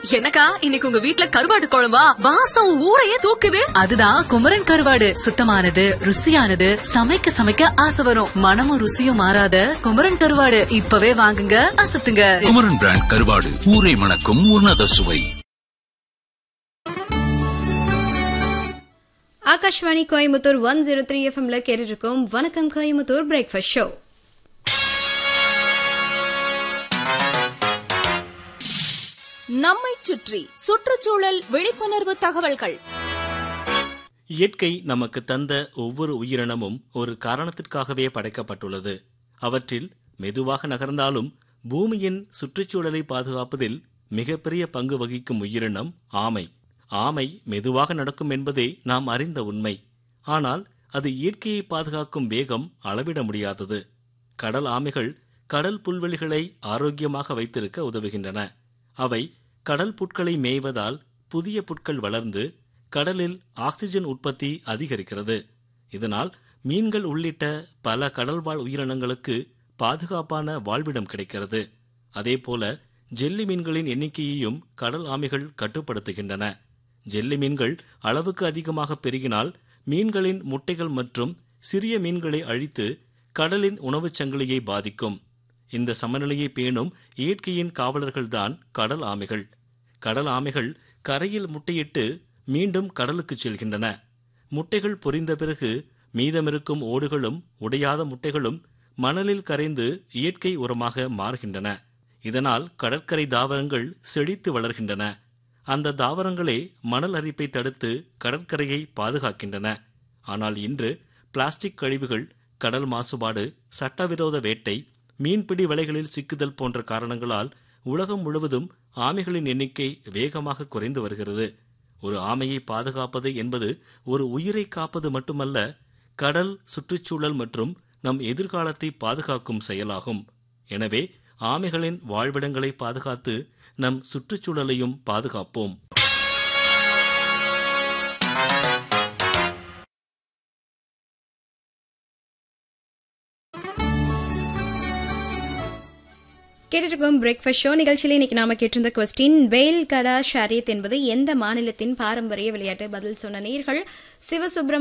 என்னக்கா இன்னைக்கு உங்க வீட்ல கருவாடு குழம்பா வாசம் ஊரையே தூக்குது அதுதான் குமரன் கருவாடு சுத்தமானது ருசியானது சமைக்க சமைக்க ஆசை வரும் மனமும் ருசியும் மாறாத குமரன் கருவாடு இப்பவே வாங்குங்க அசத்துங்க குமரன் பிராண்ட் கருவாடு ஊரை மணக்கும் உன்னத சுவை Akashvani Coimbatore one zero three எஃப்எம்ல கேட்டுட்டு இருக்கோம் வணக்கம் கோயம்புத்தூர் பிரேக்ஃபாஸ்ட் ஷோ நம்மைச் சுற்றி சுற்றுச்சூழல் விழிப்புணர்வு தகவல்கள் இயற்கை நமக்கு தந்த ஒவ்வொரு உயிரினமும் ஒரு காரணத்திற்காகவே படைக்கப்பட்டுள்ளது அவற்றில் மெதுவாக நகர்ந்தாலும் பூமியின் சுற்றுச்சூழலை பாதுகாப்பதில் மிகப்பெரிய பங்கு வகிக்கும் உயிரினம் ஆமை ஆமை மெதுவாக நடக்கும் என்பதே நாம் அறிந்த உண்மை ஆனால் அது இயற்கையை பாதுகாக்கும் வேகம் அளவிட முடியாதது கடல் ஆமைகள் கடல் புல்வெளிகளை ஆரோக்கியமாக வைத்திருக்க உதவுகின்றன அவை கடல் புட்களை மேய்வதால் புதிய புட்கள் வளர்ந்து கடலில் ஆக்சிஜன் உற்பத்தி அதிகரிக்கிறது இதனால் மீன்கள் உள்ளிட்ட பல கடல்வாழ் உயிரினங்களுக்கு பாதுகாப்பான வாழ்விடம் கிடைக்கிறது அதேபோல ஜெல்லி மீன்களின் எண்ணிக்கையையும் கடல் ஆமைகள் கட்டுப்படுத்துகின்றன ஜெல்லி மீன்கள் அளவுக்கு அதிகமாக பெருகினால் மீன்களின் முட்டைகள் மற்றும் சிறிய மீன்களை அழித்து கடலின் உணவுச் சங்கிலியை பாதிக்கும் இந்த சமநிலையை பேணும் இயற்கையின் காவலர்கள்தான் கடல் ஆமைகள் கடல் ஆமைகள் கரையில் முட்டையிட்டு மீண்டும் கடலுக்குச் செல்கின்றன முட்டைகள் பொரிந்த பிறகு மீதமிருக்கும் ஓடுகளும் உடையாத முட்டைகளும் மணலில் கரைந்து இயற்கை உரமாக மாறுகின்றன இதனால் கடற்கரை தாவரங்கள் செழித்து வளர்கின்றன அந்த தாவரங்களே மணல் அரிப்பை தடுத்து கடற்கரையை பாதுகாக்கின்றன ஆனால் இன்று பிளாஸ்டிக் கழிவுகள் கடல் மாசுபாடு சட்டவிரோத வேட்டை மீன்பிடி வலைகளில் சிக்குதல் போன்ற காரணங்களால் உலகம் முழுவதும் ஆமைகளின் எண்ணிக்கை வேகமாக குறைந்து வருகிறது ஒரு ஆமையை பாதுகாப்பது என்பது ஒரு உயிரை காப்பது மட்டுமல்ல கடல் சுற்றுச்சூழல் மற்றும் நம் எதிர்காலத்தை பாதுகாக்கும் செயலாகும் எனவே ஆமைகளின் வாழ்விடங்களை பாதுகாத்து நம் சுற்றுச்சூழலையும் பாதுகாப்போம் கேட்டுட்டு இருக்கோம் பிரேக்ஃபாஸ்ட் ஷோ நிகழ்ச்சியில இன்னைக்கு நாம கேட்டிருந்த கொஸ்டின் வேல் கடா ஷரீத் என்பது எந்த மாநிலத்தின் பாரம்பரிய விளையாட்டு பதில் சொன்ன நேர்கள் சிவசுப்ரமணியம்